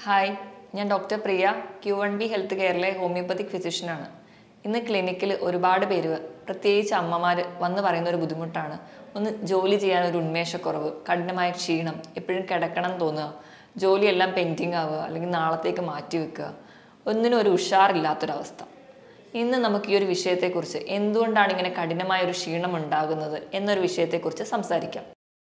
hi ഞാൻ doctor Priya Q one B health കെയറിലെ homeopathic ഫിസിഷ്യനാണ് ഇന്ന് ക്ലിനിക്കിൽ ഒരുപാട് പേര് പ്രത്യേകിച്ച് അമ്മമാർ വന്ന് പറയുന്ന ഒരു ബുദ്ധിമുട്ടാണ് ഒന്ന് ജോലി ചെയ്യാൻ ഒരു ഉന്മേഷക്കുറവ് കഠിനമായ ക്ഷീണം എപ്പോഴും കിടക്കണം എന്ന് തോന്നുക ജോലിയെല്ലാം പെൻഡിങ് ആവുക അല്ലെങ്കിൽ നാളത്തേക്ക് മാറ്റി വെക്കുക ഒന്നിനും ഒരു ഉഷാറില്ലാത്തൊരവസ്ഥ ഇന്ന് നമുക്ക് ഈ ഒരു വിഷയത്തെക്കുറിച്ച് എന്തുകൊണ്ടാണ് ഇങ്ങനെ കഠിനമായ ഒരു ക്ഷീണം ഉണ്ടാകുന്നത് എന്നൊരു വിഷയത്തെക്കുറിച്ച് സംസാരിക്കാം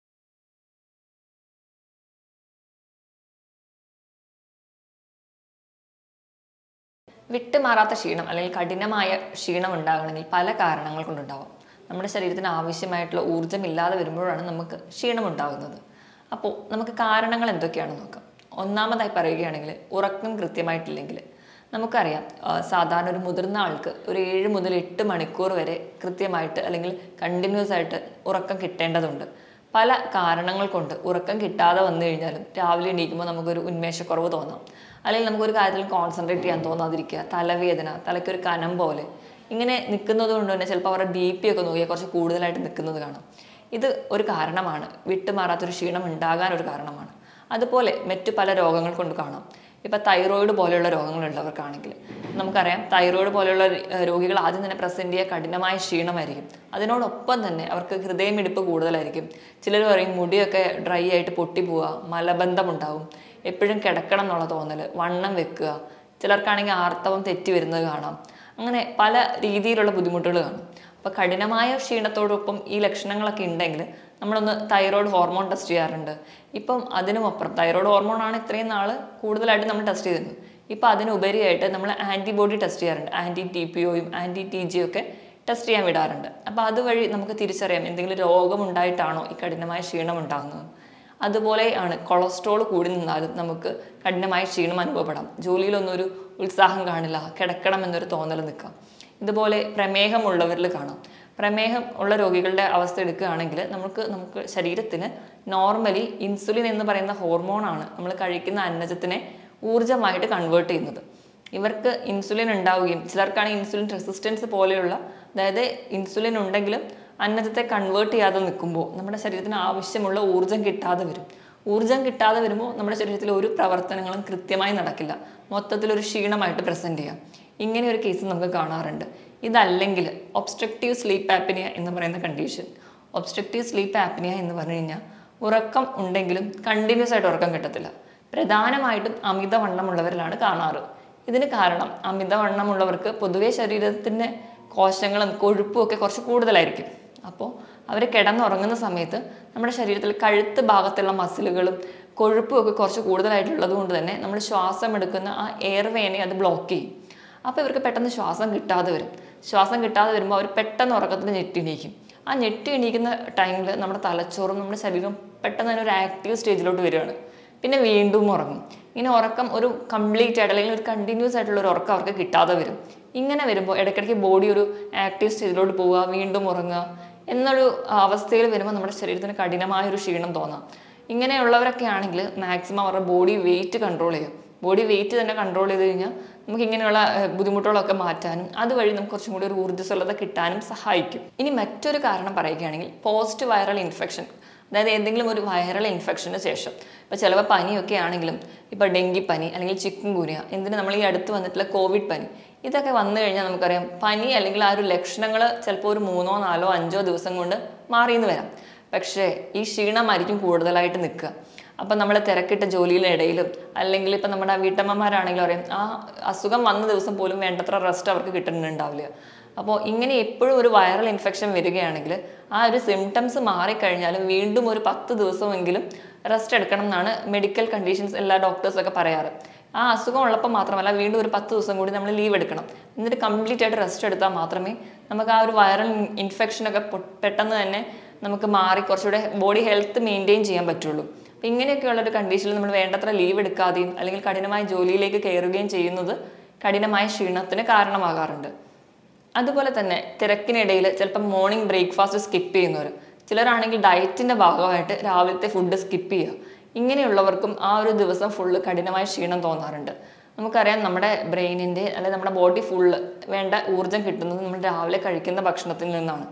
വിട്ടുമാറാത്ത ക്ഷീണം അല്ലെങ്കിൽ കഠിനമായ ക്ഷീണം ഉണ്ടാകണമെങ്കിൽ പല കാരണങ്ങൾ കൊണ്ടുണ്ടാവാം നമ്മുടെ ശരീരത്തിന് ആവശ്യമായിട്ടുള്ള ഊർജ്ജം ഇല്ലാതെ വരുമ്പോഴാണ് നമുക്ക് ക്ഷീണം ഉണ്ടാകുന്നത് അപ്പോൾ നമുക്ക് കാരണങ്ങൾ എന്തൊക്കെയാണെന്ന് നോക്കാം ഒന്നാമതായി പറയുകയാണെങ്കിൽ ഉറക്കം കൃത്യമായിട്ടില്ലെങ്കിൽ നമുക്കറിയാം ആ, സാധാരണ ഒരു മുതിർന്ന ആൾക്ക് ഒരു ഏഴ് മുതൽ എട്ട് മണിക്കൂർ വരെ കൃത്യമായിട്ട് അല്ലെങ്കിൽ കണ്ടിന്യൂസ് ആയിട്ട് ഉറക്കം കിട്ടേണ്ടതുണ്ട് പല കാരണങ്ങൾ കൊണ്ട് ഉറക്കം കിട്ടാതെ വന്നു കഴിഞ്ഞാലും രാവിലെ എണീക്കുമ്പോൾ നമുക്കൊരു ഉന്മേഷക്കുറവ് തോന്നാം അല്ലെങ്കിൽ നമുക്കൊരു കാര്യത്തിൽ കോൺസെൻട്രേറ്റ് ചെയ്യാൻ തോന്നാതിരിക്കുക തലവേദന തലയ്ക്കൊരു കനം പോലെ ഇങ്ങനെ നിൽക്കുന്നത് കൊണ്ട് തന്നെ ചിലപ്പോൾ അവരുടെ ബി പി ഒക്കെ നോക്കിയാൽ കുറച്ച് കൂടുതലായിട്ട് നിൽക്കുന്നത് കാണാം ഇത് ഒരു കാരണമാണ് വിട്ടുമാറാത്തൊരു ക്ഷീണം ഉണ്ടാകാൻ ഒരു കാരണമാണ് അതുപോലെ മറ്റു പല രോഗങ്ങൾ കൊണ്ട് കാണാം ഇപ്പം തൈറോയിഡ് പോലെയുള്ള രോഗങ്ങളുള്ളവർക്കാണെങ്കിൽ നമുക്കറിയാം തൈറോയിഡ് പോലെയുള്ള ഏർ, രോഗികൾ ആദ്യം തന്നെ പ്രസന്റ് ചെയ്യുക കഠിനമായ ക്ഷീണമായിരിക്കും അതിനോടൊപ്പം തന്നെ അവർക്ക് ഹൃദയമിടിപ്പ് കൂടുതലായിരിക്കും ചിലർ പറയും മുടിയൊക്കെ ഡ്രൈ ആയിട്ട് പൊട്ടിപ്പോവുക മലബന്ധമുണ്ടാവും എപ്പോഴും കിടക്കണം എന്നുള്ള തോന്നൽ വണ്ണം വെക്കുക ചിലർക്കാണെങ്കിൽ ആർത്തവം തെറ്റി വരുന്നത് കാണാം അങ്ങനെ പല രീതിയിലുള്ള ബുദ്ധിമുട്ടുകൾ കാണും അപ്പോൾ കഠിനമായ ക്ഷീണത്തോടൊപ്പം ഈ ലക്ഷണങ്ങളൊക്കെ ഉണ്ടെങ്കിൽ നമ്മളൊന്ന് തൈറോയ്ഡ് ഹോർമോൺ ടെസ്റ്റ് ചെയ്യാറുണ്ട് ഇപ്പം അതിനുമപ്പുറം തൈറോയ്ഡ് ഹോർമോൺ ആണ് ഇത്രയും നാൾ കൂടുതലായിട്ട് നമ്മൾ ടെസ്റ്റ് ചെയ്തിരുന്നത് ഇപ്പം അതിനുപരിയായിട്ട് നമ്മൾ ആൻറ്റിബോഡി ടെസ്റ്റ് ചെയ്യാറുണ്ട് ആൻറ്റി ടി പി ഒയും ആൻറ്റി ടി ജി ഒക്കെ ടെസ്റ്റ് ചെയ്യാൻ വിടാറുണ്ട് അപ്പോൾ അതുവഴി നമുക്ക് തിരിച്ചറിയാം എന്തെങ്കിലും രോഗം ഉണ്ടായിട്ടാണോ ഈ കഠിനമായ ക്ഷീണം ഉണ്ടാകുന്നത് അതുപോലെ ആണ് കൊളസ്ട്രോൾ കൂടി നിന്നാലും നമുക്ക് കഠിനമായ ക്ഷീണം അനുഭവപ്പെടാം ജോലിയിലൊന്നും ഒരു ഉത്സാഹം കാണില്ല കിടക്കണം എന്നൊരു തോന്നൽ നിൽക്കാം ഇതുപോലെ പ്രമേഹമുള്ളവരിൽ കാണാം പ്രമേഹം ഉള്ള രോഗികളുടെ അവസ്ഥ എടുക്കുകയാണെങ്കിൽ നമുക്ക് നമുക്ക് ശരീരത്തിന് നോർമലി ഇൻസുലിൻ എന്ന് പറയുന്ന ഹോർമോണാണ് നമ്മൾ കഴിക്കുന്ന അന്നജത്തിനെ ഊർജ്ജമായിട്ട് കൺവേർട്ട് ചെയ്യുന്നത് ഇവർക്ക് ഇൻസുലിൻ ഉണ്ടാവുകയും ചിലർക്കാണെങ്കിൽ ഇൻസുലിൻ റെസിസ്റ്റൻസ് പോലെയുള്ള അതായത് ഇൻസുലിൻ ഉണ്ടെങ്കിലും അന്നജത്തെ കൺവേർട്ട് ചെയ്യാതെ നിൽക്കുമ്പോൾ നമ്മുടെ ശരീരത്തിന് ആവശ്യമുള്ള ഊർജ്ജം കിട്ടാതെ വരും ഊർജ്ജം കിട്ടാതെ വരുമ്പോൾ നമ്മുടെ ശരീരത്തിൽ ഒരു പ്രവർത്തനങ്ങളും കൃത്യമായി നടക്കില്ല മൊത്തത്തിലൊരു ക്ഷീണമായിട്ട് പ്രസൻറ്റ് ചെയ്യാം ഇങ്ങനെ ഒരു കേസ് നമുക്ക് കാണാറുണ്ട് ഇതല്ലെങ്കിൽ ഒബ്സ്ട്രക്റ്റീവ് സ്ലീപ്പ് ആപ്നിയ എന്ന് പറയുന്ന കണ്ടീഷൻ ഒബ്സ്ട്രക്റ്റീവ് സ്ലീപ്പ് ആപ്നിയ എന്ന് പറഞ്ഞു കഴിഞ്ഞാൽ ഉറക്കം ഉണ്ടെങ്കിലും കണ്ടിന്യൂസ് ആയിട്ട് ഉറക്കം കിട്ടത്തില്ല പ്രധാനമായിട്ടും അമിതവണ്ണമുള്ളവരിലാണ് കാണാറ് ഇതിന് കാരണം അമിതവണ്ണമുള്ളവർക്ക് പൊതുവേ ശരീരത്തിൻ്റെ കോശങ്ങളും കൊഴുപ്പും ഒക്കെ കുറച്ച് കൂടുതലായിരിക്കും അപ്പോൾ അവർ കിടന്നുറങ്ങുന്ന സമയത്ത് നമ്മുടെ ശരീരത്തിൽ കഴുത്ത് ഭാഗത്തുള്ള മസിലുകളും കൊഴുപ്പും ഒക്കെ കുറച്ച് കൂടുതലായിട്ടുള്ളത് കൊണ്ട് തന്നെ നമ്മൾ ശ്വാസം എടുക്കുന്ന ആ എയർവേനെ അത് ബ്ലോക്ക് ചെയ്യും അപ്പോൾ ഇവർക്ക് പെട്ടെന്ന് ശ്വാസം കിട്ടാതെ വരും ശ്വാസം കിട്ടാതെ വരുമ്പോൾ അവർ പെട്ടെന്ന് ഉറക്കത്തിൽ ഞെട്ടി എണീക്കും ആ ഞെട്ടി എണീക്കുന്ന ടൈമിൽ നമ്മുടെ തലച്ചോറും നമ്മുടെ ശരീരവും പെട്ടെന്ന് തന്നെ ഒരു ആക്റ്റീവ് സ്റ്റേജിലോട്ട് വരികയാണ് പിന്നെ വീണ്ടും ഉറങ്ങും ഇങ്ങനെ ഉറക്കം ഒരു കംപ്ലീറ്റ് ആയിട്ട് അല്ലെങ്കിൽ ഒരു കണ്ടിന്യൂസ് ആയിട്ടുള്ള ഒരു ഉറക്കം അവർക്ക് കിട്ടാതെ വരും ഇങ്ങനെ വരുമ്പോൾ ഇടയ്ക്കിടയ്ക്ക് ബോഡി ഒരു ആക്റ്റീവ് സ്റ്റേജിലോട്ട് പോവുക വീണ്ടും ഉറങ്ങുക എന്നൊരു അവസ്ഥയിൽ വരുമ്പോൾ നമ്മുടെ ശരീരത്തിന് കഠിനമായ ഒരു ക്ഷീണം തോന്നാം ഇങ്ങനെയുള്ളവരൊക്കെ ആണെങ്കിൽ മാക്സിമം അവരുടെ ബോഡി വെയിറ്റ് കൺട്രോൾ ചെയ്യും ബോഡി വെയിറ്റ് തന്നെ കൺട്രോൾ ചെയ്ത് കഴിഞ്ഞാൽ നമുക്ക് ഇങ്ങനെയുള്ള ഏഹ്, ബുദ്ധിമുട്ടുകളൊക്കെ മാറ്റാനും അതുവഴി നമുക്ക് കുറച്ചും കൂടി ഒരു ഊർജ്ജസ്വലത കിട്ടാനും സഹായിക്കും ഇനി മറ്റൊരു കാരണം പറയുകയാണെങ്കിൽ പോസ്റ്റ് വൈറൽ ഇൻഫെക്ഷൻ അതായത് ഏതെങ്കിലും ഒരു വൈറൽ ഇൻഫെക്ഷന് ശേഷം ഇപ്പോൾ ചിലപ്പോൾ പനിയൊക്കെ ആണെങ്കിലും ഇപ്പോൾ ഡെങ്കിപ്പനി അല്ലെങ്കിൽ ചിക്കൻ ഗുനിയ എന്തിന് നമ്മൾ ഈ അടുത്ത് വന്നിട്ടുള്ള കോവിഡ് പനി ഇതൊക്കെ വന്നു കഴിഞ്ഞാൽ നമുക്കറിയാം പനി അല്ലെങ്കിൽ ആ ഒരു ലക്ഷണങ്ങൾ ചിലപ്പോൾ ഒരു മൂന്നോ നാലോ അഞ്ചോ ദിവസം കൊണ്ട് മാറിയെന്ന് വരാം പക്ഷേ ഈ ക്ഷീണമായിരിക്കും കൂടുതലായിട്ട് നിൽക്കുക അപ്പം നമ്മൾ തിരക്കിട്ട ജോലിയുടെ ഇടയിലും അല്ലെങ്കിൽ ഇപ്പം നമ്മുടെ വീട്ടമ്മമാരാണെങ്കിലും അറിയാം ആ അസുഖം വന്ന ദിവസം പോലും വേണ്ടത്ര റെസ്റ്റ് അവർക്ക് കിട്ടുന്നുണ്ടാവില്ല അപ്പോൾ ഇങ്ങനെ എപ്പോഴും ഒരു വൈറൽ ഇൻഫെക്ഷൻ വരികയാണെങ്കിൽ ആ ഒരു സിംറ്റംസ് മാറിക്കഴിഞ്ഞാലും വീണ്ടും ഒരു പത്ത് ദിവസമെങ്കിലും റെസ്റ്റ് എടുക്കണം എന്നാണ് മെഡിക്കൽ കണ്ടീഷൻസ് എല്ലാ ഡോക്ടേഴ്സൊക്കെ പറയാറ് ആ അസുഖം ഉള്ളപ്പോൾ മാത്രമല്ല വീണ്ടും ഒരു പത്ത് ദിവസം കൂടി നമ്മൾ ലീവ് എടുക്കണം എന്നിട്ട് കംപ്ലീറ്റ് ആയിട്ട് റെസ്റ്റ് എടുത്താൽ മാത്രമേ നമുക്ക് ആ ഒരു വൈറൽ ഇൻഫെക്ഷനൊക്കെ പെട്ടെന്ന് തന്നെ നമുക്ക് മാറി കുറച്ചുകൂടെ ബോഡി ഹെൽത്ത് മെയിൻറ്റെയിൻ ചെയ്യാൻ പറ്റുള്ളൂ അപ്പം ഇങ്ങനെയൊക്കെയുള്ള ഒരു കണ്ടീഷനിൽ നമ്മൾ വേണ്ടത്ര ലീവ് എടുക്കാതെയും അല്ലെങ്കിൽ കഠിനമായ ജോലിയിലേക്ക് കയറുകയും ചെയ്യുന്നത് കഠിനമായ ക്ഷീണത്തിന് കാരണമാകാറുണ്ട് അതുപോലെ തന്നെ തിരക്കിനിടയിൽ ചിലപ്പം മോർണിംഗ് ബ്രേക്ക്ഫാസ്റ്റ് സ്കിപ്പ് ചെയ്യുന്നവർ ചിലരാണെങ്കിൽ ഡയറ്റിൻ്റെ ഭാഗമായിട്ട് രാവിലത്തെ ഫുഡ് സ്കിപ്പ് ചെയ്യുക ഇങ്ങനെയുള്ളവർക്കും ആ ഒരു ദിവസം ഫുള്ള് കഠിനമായ ക്ഷീണം തോന്നാറുണ്ട് നമുക്കറിയാം നമ്മുടെ ബ്രെയിനിൻ്റെ അല്ലെങ്കിൽ നമ്മുടെ ബോഡി ഫുള്ള് വേണ്ട ഊർജ്ജം കിട്ടുന്നത് നമ്മൾ രാവിലെ കഴിക്കുന്ന ഭക്ഷണത്തിൽ നിന്നാണ്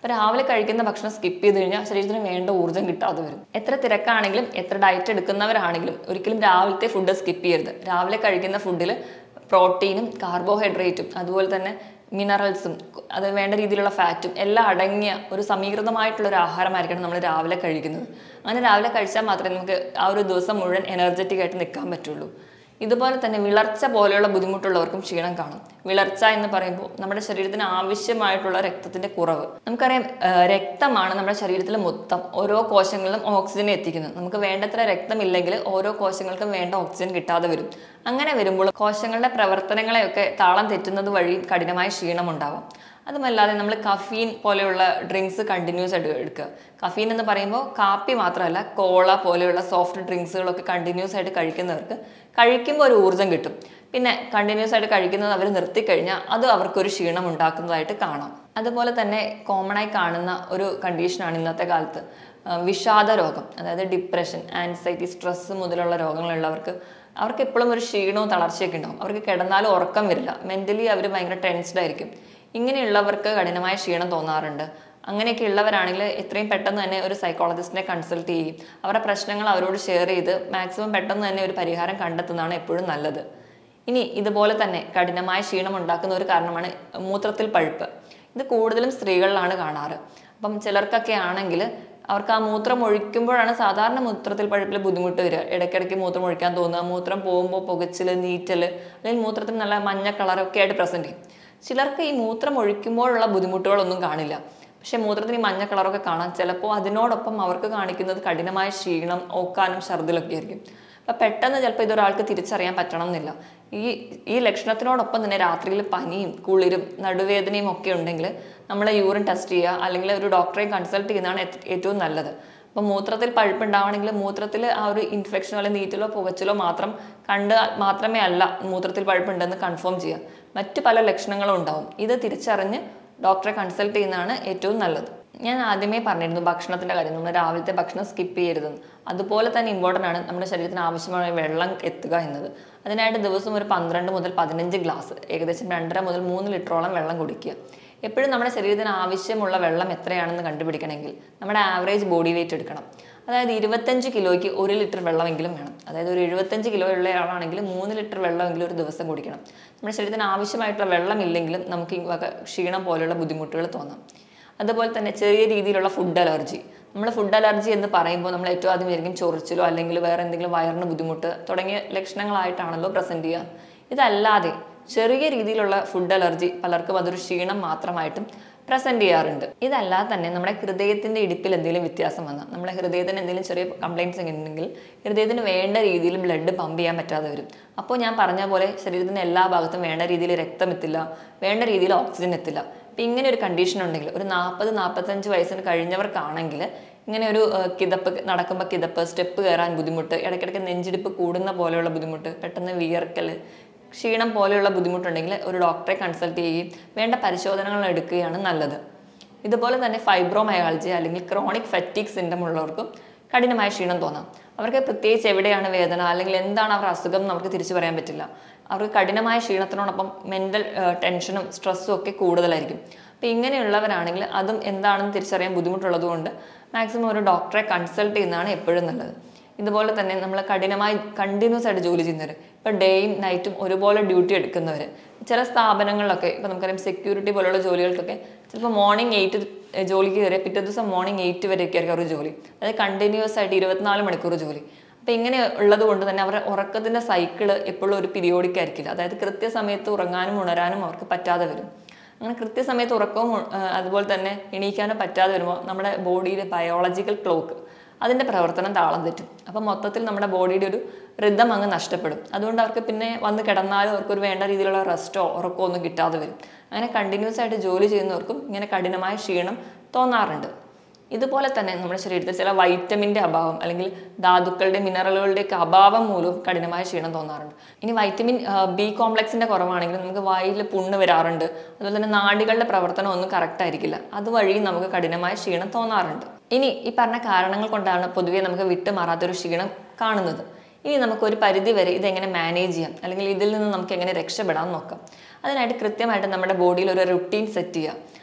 അപ്പോൾ രാവിലെ കഴിക്കുന്ന ഭക്ഷണം സ്കിപ്പ് ചെയ്ത് കഴിഞ്ഞാൽ ശരീരത്തിന് വേണ്ട ഊർജ്ജം കിട്ടാതെ വരും എത്ര തിരക്കാണെങ്കിലും എത്ര ഡയറ്റ് എടുക്കുന്നവരാണെങ്കിലും ഒരിക്കലും രാവിലത്തെ ഫുഡ് സ്കിപ്പ് ചെയ്യരുത് രാവിലെ കഴിക്കുന്ന ഫുഡിൽ പ്രോട്ടീനും കാർബോഹൈഡ്രേറ്റും അതുപോലെ തന്നെ മിനറൽസും അത് വേണ്ട രീതിയിലുള്ള ഫാറ്റും എല്ലാം അടങ്ങിയ ഒരു സമീകൃതമായിട്ടുള്ള ഒരു ആഹാരമായിരിക്കണം നമ്മൾ രാവിലെ കഴിക്കുന്നത് അങ്ങനെ രാവിലെ കഴിച്ചാൽ മാത്രമേ നമുക്ക് ആ ഒരു ദിവസം മുഴുവൻ എനർജറ്റിക് ആയിട്ട് നിൽക്കാൻ പറ്റുള്ളൂ ഇതുപോലെ തന്നെ വിളർച്ച പോലെയുള്ള ബുദ്ധിമുട്ടുള്ളവർക്കും ക്ഷീണം കാണും വിളർച്ച എന്ന് പറയുമ്പോൾ നമ്മുടെ ശരീരത്തിന് ആവശ്യമായിട്ടുള്ള രക്തത്തിന്റെ കുറവ് നമുക്കറിയാം ആ, രക്തമാണ് നമ്മുടെ ശരീരത്തിൽ മൊത്തം ഓരോ കോശങ്ങളിലും ഓക്സിജൻ എത്തിക്കുന്നത് നമുക്ക് വേണ്ടത്ര രക്തമില്ലെങ്കിൽ ഓരോ കോശങ്ങൾക്കും വേണ്ട ഓക്സിജൻ കിട്ടാതെ വരും അങ്ങനെ വരുമ്പോൾ കോശങ്ങളുടെ പ്രവർത്തനങ്ങളെയൊക്കെ താളം തെറ്റുന്നത് വഴി കഠിനമായ ക്ഷീണം ഉണ്ടാവാം അതുമല്ലാതെ നമ്മൾ കഫീൻ പോലെയുള്ള ഡ്രിങ്ക്സ് കണ്ടിന്യൂസ് ആയിട്ട് എടുക്കുക കഫീൻ എന്ന് പറയുമ്പോൾ കാപ്പി മാത്രമല്ല കോള പോലെയുള്ള സോഫ്റ്റ് ഡ്രിങ്ക്സുകളൊക്കെ കണ്ടിന്യൂസ് ആയിട്ട് കഴിക്കുന്നവർക്ക് കഴിക്കുമ്പോൾ ഒരു ഊർജ്ജം കിട്ടും പിന്നെ കണ്ടിന്യൂസ് ആയിട്ട് കഴിക്കുന്നത് അവർ നിർത്തിക്കഴിഞ്ഞാൽ അത് അവർക്കൊരു ക്ഷീണം ഉണ്ടാക്കുന്നതായിട്ട് കാണാം അതുപോലെ തന്നെ കോമൺ ആയി കാണുന്ന ഒരു കണ്ടീഷനാണ് ഇന്നത്തെ കാലത്ത് ആ, വിഷാദ രോഗം അതായത് ഡിപ്രഷൻ ആൻസൈറ്റി സ്ട്രെസ് മുതലുള്ള രോഗങ്ങളുള്ളവർക്ക് അവർക്ക് എപ്പോഴും ഒരു ക്ഷീണവും തളർച്ചയൊക്കെ ഉണ്ടാവും അവർക്ക് കിടന്നാലും ഉറക്കം വരില്ല മെന്റലി അവർ ഭയങ്കര ടെൻസ്ഡ് ആയിരിക്കും ഇങ്ങനെയുള്ളവർക്ക് കഠിനമായ ക്ഷീണം തോന്നാറുണ്ട് അങ്ങനെയൊക്കെ ഉള്ളവരാണെങ്കിൽ എത്രയും പെട്ടെന്ന് തന്നെ ഒരു സൈക്കോളജിസ്റ്റിനെ കൺസൾട്ട് ചെയ്യും അവരുടെ പ്രശ്നങ്ങൾ അവരോട് ഷെയർ ചെയ്ത് മാക്സിമം പെട്ടെന്ന് തന്നെ ഒരു പരിഹാരം കണ്ടെത്തുന്നതാണ് എപ്പോഴും നല്ലത് ഇനി ഇതുപോലെ തന്നെ കഠിനമായ ക്ഷീണം ഉണ്ടാക്കുന്ന ഒരു കാരണമാണ് മൂത്രത്തിൽ പഴുപ്പ് ഇത് കൂടുതലും സ്ത്രീകളിലാണ് കാണാറ് അപ്പം ചിലർക്കൊക്കെ ആണെങ്കിൽ അവർക്ക് ആ മൂത്രം ഒഴിക്കുമ്പോഴാണ് സാധാരണ മൂത്രത്തിൽ പഴുപ്പിൽ ബുദ്ധിമുട്ട് വരിക ഇടയ്ക്കിടയ്ക്ക് മൂത്രം ഒഴിക്കാൻ തോന്നുക മൂത്രം പോകുമ്പോൾ പുകച്ചില് നീറ്റല് അല്ലെങ്കിൽ മൂത്രത്തിന് നല്ല മഞ്ഞ കളറൊക്കെ ആയിട്ട് പ്രസന്റ് ചെയ്യും ചിലർക്ക് ഈ മൂത്രം ഒഴിക്കുമ്പോഴുള്ള ബുദ്ധിമുട്ടുകളൊന്നും കാണില്ല പക്ഷെ മൂത്രത്തിന് ഈ മഞ്ഞ കളറൊക്കെ കാണാം ചിലപ്പോൾ അതിനോടൊപ്പം അവർക്ക് കാണിക്കുന്നത് കഠിനമായ ക്ഷീണം ഓക്കാനും ഛർദിലൊക്കെ ആയിരിക്കും അപ്പം പെട്ടെന്ന് ചിലപ്പോൾ ഇതൊരാൾക്ക് തിരിച്ചറിയാൻ പറ്റണം എന്നില്ല ഈ ഈ ലക്ഷണത്തിനോടൊപ്പം തന്നെ രാത്രിയിൽ പനിയും കുളിരും നടുവേദനയും ഒക്കെ ഉണ്ടെങ്കിൽ നമ്മൾ യൂറിൻ ടെസ്റ്റ് ചെയ്യുക അല്ലെങ്കിൽ ഒരു ഡോക്ടറെ കൺസൾട്ട് ചെയ്യുന്നതാണ് ഏറ്റ് ഏറ്റവും നല്ലത് അപ്പം മൂത്രത്തിൽ പഴുപ്പുണ്ടാവണമെങ്കിൽ മൂത്രത്തിൽ ആ ഒരു ഇൻഫെക്ഷനോ അല്ലെങ്കിൽ നീറ്റലോ പുകച്ചിലോ മാത്രം കണ്ട് മാത്രമേ അല്ല മൂത്രത്തിൽ പഴുപ്പുണ്ടെന്ന് കൺഫേം ചെയ്യുക മറ്റ് പല ലക്ഷണങ്ങളും ഉണ്ടാവും ഇത് തിരിച്ചറിഞ്ഞ് ഡോക്ടറെ കൺസൾട്ട് ചെയ്യുന്നതാണ് ഏറ്റവും നല്ലത് ഞാൻ ആദ്യമേ പറഞ്ഞിരുന്നു ഭക്ഷണത്തിന്റെ കാര്യം നമ്മൾ രാവിലത്തെ ഭക്ഷണം സ്കിപ്പ് ചെയ്യരുതെന്ന് അതുപോലെ തന്നെ ഇമ്പോർട്ടൻ്റ് ആണ് നമ്മുടെ ശരീരത്തിന് ആവശ്യമായ വെള്ളം എത്തുക എന്നത് അതിനായിട്ട് ദിവസം ഒരു പന്ത്രണ്ട് മുതൽ പതിനഞ്ച് ഗ്ലാസ് ഏകദേശം രണ്ടര മുതൽ മൂന്ന് ലിറ്ററോളം വെള്ളം കുടിക്കുക എപ്പോഴും നമ്മുടെ ശരീരത്തിന് ആവശ്യമുള്ള വെള്ളം എത്രയാണെന്ന് കണ്ടുപിടിക്കണമെങ്കിൽ നമ്മുടെ ആവറേജ് ബോഡി വെയിറ്റ് എടുക്കണം അതായത് ഇരുപത്തഞ്ച് കിലോയ്ക്ക് ഒരു ലിറ്റർ വെള്ളമെങ്കിലും വേണം അതായത് ഒരു എഴുപത്തഞ്ച് കിലോ ഉള്ള ആളാണെങ്കിൽ മൂന്ന് ലിറ്റർ വെള്ളമെങ്കിലും ഒരു ദിവസം കുടിക്കണം നമ്മുടെ ശരീരത്തിന് ആവശ്യമായിട്ടുള്ള വെള്ളം ഇല്ലെങ്കിലും നമുക്ക് ഈ വക ക്ഷീണം പോലെയുള്ള ബുദ്ധിമുട്ടുകൾ തോന്നാം അതുപോലെ തന്നെ ചെറിയ രീതിയിലുള്ള ഫുഡ് അലർജി നമ്മൾ ഫുഡ് അലർജി എന്ന് പറയുമ്പോൾ നമ്മൾ ഏറ്റവും ആദ്യം വിചാരിക്കും ചൊറിച്ചിലോ അല്ലെങ്കിൽ വേറെ എന്തെങ്കിലും വയറിന് ബുദ്ധിമുട്ട് തുടങ്ങിയ ലക്ഷണങ്ങളായിട്ടാണല്ലോ പ്രസന്റ് ചെയ്യുക ഇതല്ലാതെ ചെറിയ രീതിയിലുള്ള ഫുഡ് അലർജി പലർക്കും അതൊരു ക്ഷീണം മാത്രമായിട്ടും പ്രസന്റ് ചെയ്യാറുണ്ട് ഇതല്ലാതെ തന്നെ നമ്മുടെ ഹൃദയത്തിന്റെ ഇടിപ്പിൽ എന്തെങ്കിലും വ്യത്യാസം വന്നാൽ നമ്മുടെ ഹൃദയത്തിന് എന്തെങ്കിലും ചെറിയ കംപ്ലൈൻറ്റ്സ് ഉണ്ടെങ്കിൽ ഹൃദയത്തിന് വേണ്ട രീതിയിൽ ബ്ലഡ് പമ്പ് ചെയ്യാൻ പറ്റാതെ വരും അപ്പോൾ ഞാൻ പറഞ്ഞ പോലെ ശരീരത്തിന്റെ എല്ലാ ഭാഗത്തും വേണ്ട രീതിയിൽ രക്തം എത്തില്ല വേണ്ട രീതിയിൽ ഓക്സിജൻ എത്തില്ല അപ്പം ഇങ്ങനെ ഒരു കണ്ടീഷൻ ഉണ്ടെങ്കിൽ ഒരു നാൽപ്പത് നാൽപ്പത്തഞ്ച് വയസ്സിന് കഴിഞ്ഞവർക്കാണെങ്കിൽ ഇങ്ങനെ ഒരു ഏഹ്, കിതപ്പ് നടക്കുമ്പോൾ കിതപ്പ് സ്റ്റെപ്പ് കയറാൻ ബുദ്ധിമുട്ട് ഇടയ്ക്കിടയ്ക്ക് നെഞ്ചിടിപ്പ് കൂടുന്ന പോലെയുള്ള ബുദ്ധിമുട്ട് പെട്ടെന്ന് വിയർക്കൽ ക്ഷീണം പോലെയുള്ള ബുദ്ധിമുട്ടുണ്ടെങ്കിൽ ഒരു ഡോക്ടറെ കൺസൾട്ട് ചെയ്യുകയും വേണ്ട പരിശോധനകൾ എടുക്കുകയാണ് നല്ലത് ഇതുപോലെ തന്നെ ഫൈബ്രോമയാൾജി അല്ലെങ്കിൽ ക്രോണിക് ഫെറ്റിക് സിൻഡം ഉള്ളവർക്കും കഠിനമായ ക്ഷീണം തോന്നാം അവർക്ക് പ്രത്യേകിച്ച് എവിടെയാണ് വേദന അല്ലെങ്കിൽ എന്താണ് അവരുടെ അസുഖം എന്ന് അവർക്ക് തിരിച്ചു പറയാൻ പറ്റില്ല അവർക്ക് കഠിനമായ ക്ഷീണത്തിനോടൊപ്പം മെൻ്റൽ ടെൻഷനും സ്ട്രെസ്സും ഒക്കെ കൂടുതലായിരിക്കും അപ്പോൾ ഇങ്ങനെയുള്ളവരാണെങ്കിൽ അതും എന്താണെന്ന് തിരിച്ചറിയാൻ ബുദ്ധിമുട്ടുള്ളത് കൊണ്ട് മാക്സിമം ഒരു ഡോക്ടറെ കൺസൾട്ട് ചെയ്യുന്നതാണ് എപ്പോഴും നല്ലത് ഇതുപോലെ തന്നെ നമ്മൾ കഠിനമായി കണ്ടിന്യൂസ് ആയിട്ട് ജോലി ചെയ്യുന്നവർ ഇപ്പോൾ ഡേയും നൈറ്റും ഒരുപോലെ ഡ്യൂട്ടി എടുക്കുന്നവർ ചില സ്ഥാപനങ്ങളിലൊക്കെ ഇപ്പോൾ നമുക്കറിയാം സെക്യൂരിറ്റി പോലുള്ള ജോലികൾക്കൊക്കെ ചിലപ്പോൾ മോർണിംഗ് എയ്റ്റ് ജോലിക്ക് കയറിയ പിറ്റേ ദിവസം മോർണിംഗ് എയ്റ്റ് വരെയൊക്കെ ആയിരിക്കും അവരുടെ ജോലി അതായത് കണ്ടിന്യൂസ് ആയിട്ട് ഇരുപത്തിനാല് മണിക്കൂർ ജോലി അപ്പോൾ ഇങ്ങനെ ഉള്ളത് കൊണ്ട് തന്നെ അവരുടെ ഉറക്കത്തിൻ്റെ സൈക്കിള് എപ്പോഴും ഒരു പീരിയോഡിക് ആയിരിക്കില്ല അതായത് കൃത്യസമയത്ത് ഉറങ്ങാനും ഉണരാനും അവർക്ക് പറ്റാതെ വരും അങ്ങനെ കൃത്യസമയത്ത് ഉറക്കവും ഉ- ആ, അതുപോലെ തന്നെ എണീക്കാനും പറ്റാതെ വരുമ്പോൾ നമ്മുടെ ബോഡിയിലെ ബയോളജിക്കൽ ക്ലോക്ക് അതിൻ്റെ പ്രവർത്തനം താളം തെറ്റും അപ്പം മൊത്തത്തിൽ നമ്മുടെ ബോഡിയുടെ ഒരു റിതം അങ്ങ് നഷ്ടപ്പെടും അതുകൊണ്ട് അവർക്ക് പിന്നെ വന്ന് കിടന്നാലും അവർക്കൊരു വേണ്ട രീതിയിലുള്ള റെസ്റ്റോ ഉറക്കമോ ഒന്നും കിട്ടാതെ വരും അങ്ങനെ കണ്ടിന്യൂസ് ആയിട്ട് ജോലി ചെയ്യുന്നവർക്കും ഇങ്ങനെ കഠിനമായ ക്ഷീണം തോന്നാറുണ്ട് ഇതുപോലെ തന്നെ നമ്മുടെ ശരീരത്തിൽ ചില വൈറ്റമിൻ്റെ അഭാവം അല്ലെങ്കിൽ ധാതുക്കളുടെ മിനറലുകളുടെ ഒക്കെ അഭാവം മൂലവും കഠിനമായ ക്ഷീണം തോന്നാറുണ്ട് ഇനി വൈറ്റമിൻ ബി കോംപ്ലക്സിന്റെ കുറവാണെങ്കിൽ നമുക്ക് വായിൽ പുണ്ണ് വരാറുണ്ട് അതുപോലെ തന്നെ നാഡികളുടെ പ്രവർത്തനം ഒന്നും കറക്റ്റ് ആയിരിക്കില്ല അതുവഴി നമുക്ക് കഠിനമായ ക്ഷീണം തോന്നാറുണ്ട് ഇനി ഈ പറഞ്ഞ കാരണങ്ങൾ കൊണ്ടാണ് പൊതുവെ നമുക്ക് വിട്ടുമാറാത്തൊരു ക്ഷീണം കാണുന്നത് ഇനി നമുക്ക് ഒരു പരിധി വരെ ഇതെങ്ങനെ മാനേജ് ചെയ്യാം അല്ലെങ്കിൽ ഇതിൽ നിന്ന് നമുക്ക് എങ്ങനെ രക്ഷപ്പെടാൻ നോക്കാം അതിനായിട്ട് കൃത്യമായിട്ട് നമ്മുടെ ബോഡിയിൽ ഒരു റുട്ടീൻ സെറ്റ് ചെയ്യുക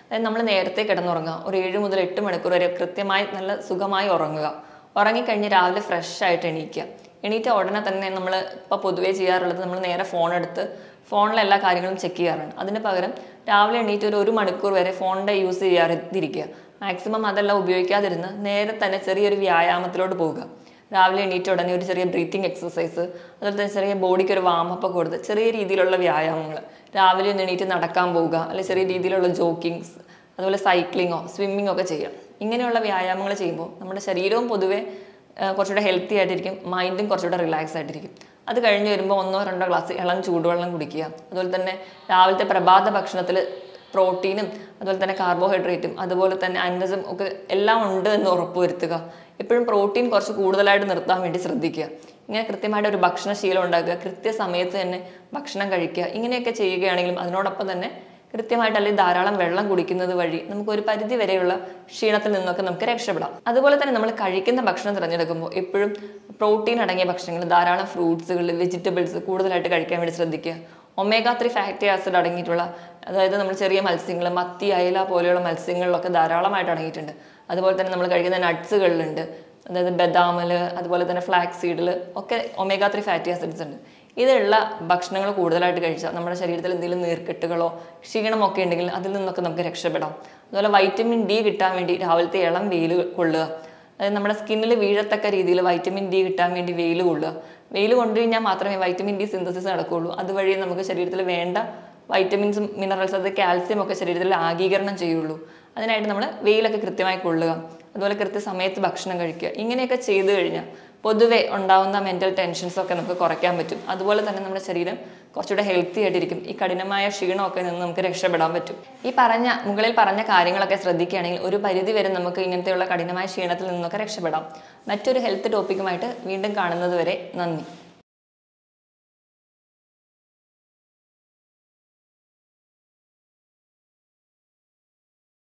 അതായത് നമ്മൾ നേരത്തെ കിടന്നുറങ്ങുക ഒരു ഏഴ് മുതൽ എട്ട് മണിക്കൂർ വരെ കൃത്യമായി നല്ല സുഖമായി ഉറങ്ങുക ഉറങ്ങിക്കഴിഞ്ഞ് രാവിലെ ഫ്രഷ് ആയിട്ട് എണീക്കുക എണീറ്റ ഉടനെ തന്നെ നമ്മൾ ഇപ്പോൾ പൊതുവേ ചെയ്യാറുള്ളത് നമ്മൾ നേരെ ഫോൺ എടുത്ത് ഫോണിലെ എല്ലാ കാര്യങ്ങളും ചെക്ക് ചെയ്യാറാണ് അതിന് പകരം രാവിലെ എണീറ്റ് ഒരു ഒരു മണിക്കൂർ വരെ ഫോണിൻ്റെ യൂസ് ചെയ്യാതിരിക്കുക മാക്സിമം അതെല്ലാം ഉപയോഗിക്കാതിരുന്ന് നേരെ തന്നെ ചെറിയൊരു വ്യായാമത്തിലോട്ട് പോകുക രാവിലെ എണീറ്റ ഉടനെ ഒരു ചെറിയ ബ്രീത്തിങ് എക്സസൈസ് അതുപോലെ തന്നെ ചെറിയ ബോഡിക്ക് ഒരു വാമപ്പ് കൊടുത്ത് ചെറിയ രീതിയിലുള്ള വ്യായാമങ്ങൾ രാവിലെ ഒന്ന് എണീറ്റ് നടക്കാൻ പോവുക അല്ലെങ്കിൽ ചെറിയ രീതിയിലുള്ള ജോക്കിങ്സ് അതുപോലെ സൈക്ലിങ്ങോ സ്വിമ്മിങ്ങോ ഒക്കെ ചെയ്യാം ഇങ്ങനെയുള്ള വ്യായാമങ്ങൾ ചെയ്യുമ്പോൾ നമ്മുടെ ശരീരവും പൊതുവെ ആ, കുറച്ചുകൂടെ ഹെൽത്തി ആയിട്ടിരിക്കും മൈൻഡും കുറച്ചുകൂടെ റിലാക്സ് ആയിട്ടിരിക്കും അത് കഴിഞ്ഞ് വരുമ്പോൾ ഒന്നോ രണ്ടോ ഗ്ലാസ് ഇളം ചൂടുവെള്ളം കുടിക്കുക അതുപോലെ തന്നെ രാവിലത്തെ പ്രഭാത ഭക്ഷണത്തിൽ പ്രോട്ടീനും അതുപോലെ തന്നെ കാർബോഹൈഡ്രേറ്റും അതുപോലെ തന്നെ അന്നസും ഒക്കെ എല്ലാം ഉണ്ട് എന്ന് ഉറപ്പുവരുത്തുക എപ്പോഴും പ്രോട്ടീൻ കുറച്ച് കൂടുതലായിട്ട് നിർത്താൻ വേണ്ടി ശ്രദ്ധിക്കുക ഇങ്ങനെ കൃത്യമായിട്ട് ഒരു ഭക്ഷണശീലം ഉണ്ടാക്കുക കൃത്യസമയത്ത് തന്നെ ഭക്ഷണം കഴിക്കുക ഇങ്ങനെയൊക്കെ ചെയ്യുകയാണെങ്കിലും അതിനോടൊപ്പം തന്നെ കൃത്യമായിട്ട് അല്ലെങ്കിൽ ധാരാളം വെള്ളം കുടിക്കുന്നത് വഴി നമുക്ക് ഒരു പരിധി വരെയുള്ള ക്ഷീണത്തിൽ നിന്നൊക്കെ നമുക്ക് രക്ഷപ്പെടാം അതുപോലെ തന്നെ നമ്മൾ കഴിക്കുന്ന ഭക്ഷണം തിരഞ്ഞെടുക്കുമ്പോൾ എപ്പോഴും പ്രോട്ടീൻ അടങ്ങിയ ഭക്ഷണങ്ങൾ ധാരാളം ഫ്രൂട്ട്സുകൾ വെജിറ്റബിൾസ് കൂടുതലായിട്ട് കഴിക്കാൻ വേണ്ടി ശ്രദ്ധിക്കുക ഒമേഗ ത്രീ ഫാറ്റി ആസിഡ് അടങ്ങിയിട്ടുള്ള അതായത് നമ്മൾ ചെറിയ മത്സ്യങ്ങൾ മത്തി അയല പോലെയുള്ള മത്സ്യങ്ങളിലൊക്കെ ധാരാളമായിട്ട് അടങ്ങിയിട്ടുണ്ട് അതുപോലെ തന്നെ നമ്മൾ കഴിക്കുന്ന നട്ട്സുകളിലുണ്ട് അതായത് ബദാമിൽ അതുപോലെ തന്നെ ഫ്ലാക്സ് സീഡിൽ ഒക്കെ ഒമേഗ ത്രീ ഫാറ്റി ആസിഡ്സ് ഉണ്ട് ഇതുള്ള ഭക്ഷണങ്ങൾ കൂടുതലായിട്ട് കഴിച്ചാൽ നമ്മുടെ ശരീരത്തിൽ എന്തെങ്കിലും നീർക്കെട്ടുകളോ ക്ഷീണമൊക്കെ ഉണ്ടെങ്കിൽ അതിൽ നിന്നൊക്കെ നമുക്ക് രക്ഷപ്പെടാം അതുപോലെ വൈറ്റമിൻ ഡി കിട്ടാൻ വേണ്ടി രാവിലത്തെ ഇളം വെയിൽ കൊള്ളുക അതായത് നമ്മുടെ സ്കിന്നിൽ വീഴത്തക്ക രീതിയിൽ വൈറ്റമിൻ ഡി കിട്ടാൻ വേണ്ടി വെയിൽ കൊള്ളുക വെയിൽ കൊണ്ടു കഴിഞ്ഞാൽ മാത്രമേ വൈറ്റമിൻ ഡി സിന്തസിസ് നടക്കുകയുള്ളൂ അതുവഴി നമുക്ക് ശരീരത്തിൽ വേണ്ട വൈറ്റമിൻസും മിനറൽസ് അത് കാൽസ്യം ഒക്കെ ശരീരത്തിൽ ആഗീകരണം ചെയ്യുള്ളൂ അതിനായിട്ട് നമ്മൾ വെയിലൊക്കെ കൃത്യമായി കൊള്ളുക അതുപോലെ കൃത്യസമയത്ത് ഭക്ഷണം കഴിക്കുക ഇങ്ങനെയൊക്കെ ചെയ്തു കഴിഞ്ഞാൽ പൊതുവെ ഉണ്ടാവുന്ന മെൻ്റൽ ടെൻഷൻസ് ഒക്കെ നമുക്ക് കുറയ്ക്കാൻ പറ്റും അതുപോലെ തന്നെ നമ്മുടെ ശരീരം കുറച്ചുകൂടെ ഹെൽത്തി ആയിട്ടിരിക്കും ഈ കഠിനമായ ക്ഷീണമൊക്കെ നിന്ന് നമുക്ക് രക്ഷപ്പെടാൻ പറ്റും ഈ പറഞ്ഞ മുകളിൽ പറഞ്ഞ കാര്യങ്ങളൊക്കെ ശ്രദ്ധിക്കുകയാണെങ്കിൽ ഒരു പരിധി വരെ നമുക്ക് ഇങ്ങനത്തെയുള്ള കഠിനമായ ക്ഷീണത്തിൽ നിന്നൊക്കെ രക്ഷപ്പെടാം മറ്റൊരു ഹെൽത്ത് ടോപ്പിക്കുമായിട്ട് വീണ്ടും കാണുന്നത് വരെ നന്ദി